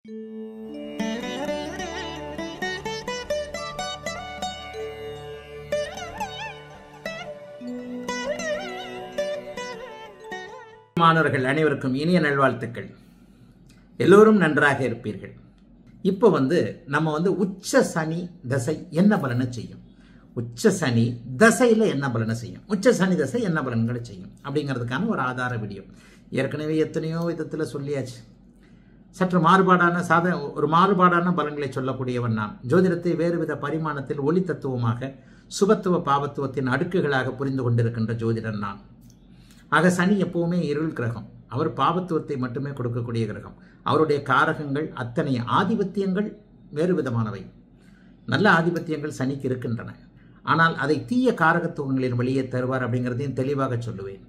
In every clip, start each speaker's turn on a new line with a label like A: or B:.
A: மாணவர்கள் அனைவருக்கும் இனிய நல்வாழ்த்துக்கள் எல்லோரும் நன்றாக இருப்பீர்கள் இப்போ வந்து நம்ம வந்து உச்ச சனி தசை என்ன பலனை செய்யும் உச்ச சனி தசையில் என்ன பலனை செய்யும் உச்ச சனி தசை என்ன பலன்களை செய்யும் அப்படிங்கிறதுக்கான ஒரு ஆதார வீடியோ ஏற்கனவே எத்தனையோ விதத்தில் சொல்லியாச்சு சற்று மாறுபாடான சாத ஒரு மாறுபாடான பலன்களை சொல்லக்கூடியவன் நான் ஜோதிடத்தை வேறுவித பரிமாணத்தில் ஒளி தத்துவமாக சுபத்துவ பாவத்துவத்தின் அடுக்குகளாக புரிந்து கொண்டிருக்கின்ற ஜோதிடன் நான் ஆக சனி எப்பவுமே இருள் கிரகம் அவர் பாவத்துவத்தை மட்டுமே கொடுக்கக்கூடிய கிரகம் அவருடைய காரகங்கள் அத்தனை ஆதிபத்தியங்கள் வேறு விதமானவை நல்ல ஆதிபத்தியங்கள் சனிக்கு இருக்கின்றன ஆனால் அதை தீய காரகத்துவங்களின் வெளியே தருவார் அப்படிங்கிறதையும் தெளிவாக சொல்லுவேன்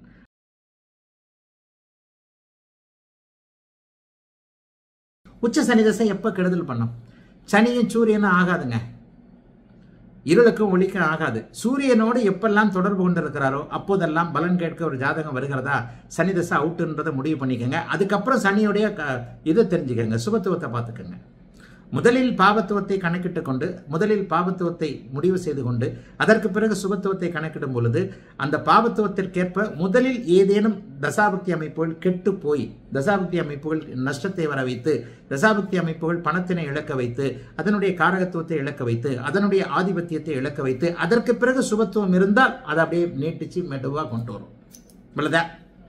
A: உச்ச சனி தசை எப்போ கெடுதல் பண்ணும் சனியும் சூரியனும் ஆகாதுங்க இருளுக்கும் ஒளிக்கும் ஆகாது சூரியனோடு எப்பெல்லாம் தொடர்பு கொண்டிருக்கிறாரோ அப்போதெல்லாம் பலன் கேட்க ஒரு ஜாதகம் வருகிறதா சனி தசை அவுட்டுன்றதை முடிவு பண்ணிக்கோங்க அதுக்கப்புறம் சனியுடைய க- இதை தெரிஞ்சுக்கோங்க சுபத்துவத்தை பார்த்துக்கோங்க முதலில் பாவத்துவத்தை கணக்கிட்டு கொண்டு முதலில் பாவத்துவத்தை முடிவு செய்து கொண்டு அதற்கு பிறகு சுபத்துவத்தை கணக்கிடும் பொழுது அந்த பாவத்துவத்திற்கேற்ப முதலில் ஏதேனும் தசாபக்தி அமைப்புகள் கெட்டு போய் தசாபக்தி அமைப்புகள் நஷ்டத்தை வர வைத்து தசாபக்தி அமைப்புகள் பணத்தினை இழக்க வைத்து அதனுடைய காரகத்துவத்தை இழக்க வைத்து அதனுடைய ஆதிபத்தியத்தை இழக்க வைத்து அதற்கு பிறகு சுபத்துவம் இருந்தால் அதை அப்படியே நீட்டிச்சு மெதுவாக கொண்டு வரும் இவ்வளவுதான்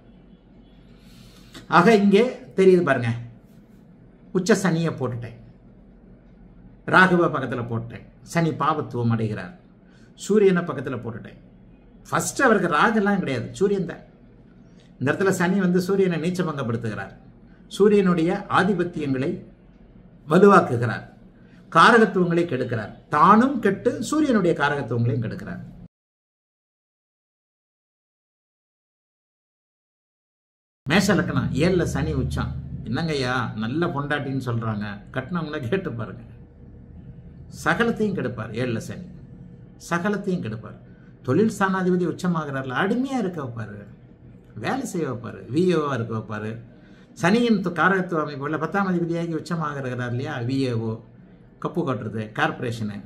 A: ஆக இங்கே தெரியுது பாருங்க உச்ச சனியை போட்டுட்டேன் ராகுவ பக்கத்தில் போட்டேன் சனி பாவத்துவம் அடைகிறார் சூரியனை பக்கத்தில் போட்டுட்டேன் ஃபர்ஸ்ட் அவருக்கு ராகெல்லாம் கிடையாது சூரியன் தான் இந்த இடத்துல சனி வந்து சூரியனை நீச்சபங்கப்படுத்துகிறார் சூரியனுடைய ஆதிபத்தியங்களை வலுவாக்குகிறார் காரகத்துவங்களை கெடுக்கிறார் தானும் கெட்டு சூரியனுடைய காரகத்துவங்களையும் கெடுக்கிறார் மேஷ லக்கணம் ஏழுல சனி உச்சம் என்னங்கய்யா நல்ல பொண்டாட்டின்னு சொல்றாங்க கட்டினவங்கள கேட்டு பாருங்க சகலத்தையும் கெடுப்பார் ஏழுல சனி சகலத்தையும் கெடுப்பார் தொழில் ஸ்தானாதிபதி உச்சமாகிறார்ல அடிமையா இருக்க வைப்பாரு வேலை செய்ய வைப்பாரு விஏஓவா இருக்க வைப்பாரு சனியின் து- காரகத்துவ அமைப்புகளில் பத்தாம் அதிபதியாகி உச்சமாகிறார் இல்லையா விஏஓ கப்பு கட்டுறது கார்பரேஷனு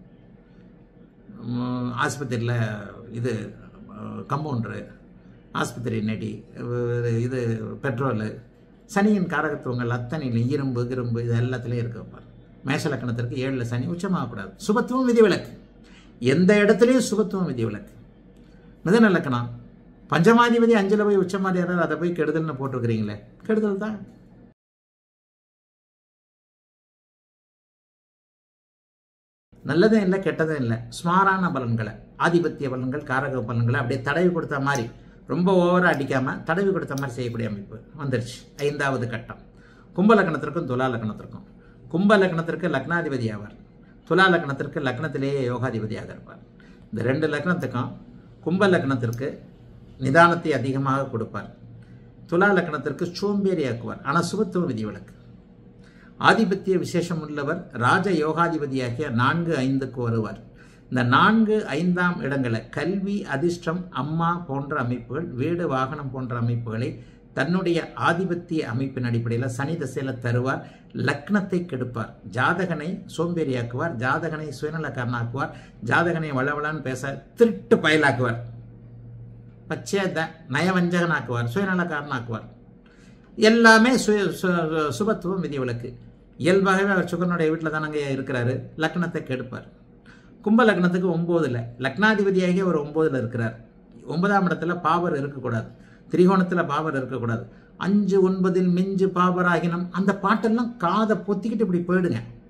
A: ஆஸ்பத்திரியில் இது கம்பவுண்டரு ஆஸ்பத்திரி நெடி அஹ் இது பெட்ரோலு சனியின் காரகத்துவங்கள் அத்தனையிலும் இரும்பு கிரும்பு இது எல்லாத்துலேயும் இருக்க வைப்பார் மேஷ லக்கணத்திற்கு ஏழில் சனி உச்சமாகக்கூடாது சுபத்துவம் விதிவிலக்கு எந்த இடத்துலையும் சுபத்துவம் விதிவிலக்கு மிதன லக்கணம் பஞ்சமாதிபதி அஞ்சில் போய் உச்சமாதியார் அதை போய் கெடுதல்னு போட்டிருக்கிறீங்களே கெடுதல் தான் நல்லதும் இல்லை கெட்டதும் இல்லை ஸ்மாரான பலன்களை ஆதிபத்திய பலன்கள் காரக பலன்களை அப்படியே தடவி கொடுத்த மாதிரி ரொம்ப ஓவராக அடிக்காமல் தடவி கொடுத்த மாதிரி செய்யக்கூடிய அமைப்பு வந்துருச்சு ஐந்தாவது கட்டம் கும்ப லக்னத்திற்கும் துலா லக்னத்திற்கும் கும்ப லக்னத்திற்கு லக்னாதிபதி ஆவார் துலா லக்னத்திற்கு லக்னத்திலேயே யோகாதிபதியாக இருப்பார் இந்த ரெண்டு லக்னத்துக்கும் கும்ப லக்னத்திற்கு நிதானத்தை அதிகமாக கொடுப்பார் துலா லக்னத்திற்கு சோம்பேறியாக்குவார் ஆனால் சுபத்துவ விதிவிலக்கு ஆதிபத்திய விசேஷம் உள்ளவர் ராஜ யோகாதிபதியாகிய நான்கு ஐந்துக்கு வருவார் இந்த நான்கு ஐந்தாம் இடங்களை கல்வி அதிர்ஷ்டம் அம்மா போன்ற அமைப்புகள் வீடு வாகனம் போன்ற அமைப்புகளை தன்னுடைய ஆதிபத்திய அமைப்பின் அடிப்படையில் சனி திசையில் தருவார் லக்னத்தை கெடுப்பார் ஜாதகனை சோம்பேறியாக்குவார் ஜாதகனை சுயநலக்காரனாக்குவார் ஜாதகனை வளவளான்னு பேச திருட்டு பயலாக்குவார் பச்சையா த- நயவஞ்சகனாக்குவார் சுயநலக்காரனாக்குவார் எல்லாமே சுய சு- சுபத்துவம் விதிவிலக்கு இயல்பாகவே அவர் சுகனுடைய வீட்டில் தானங்க இருக்கிறாரு லக்னத்தை கெடுப்பார் கும்ப லக்னத்துக்கு ஒம்போதுல லக்னாதிபதியாகி அவர் ஒம்போதுல இருக்கிறார் ஒன்பதாம் இடத்துல பாவர் இருக்கக்கூடாது திரிகோணத்தில் பாவர் இருக்கக்கூடாது அஞ்சு ஒன்பதில் மிஞ்சு பாவராகினம் அந்த பாட்டெல்லாம் காதை பொத்திக்கிட்டு இப்படி போயிடுங்க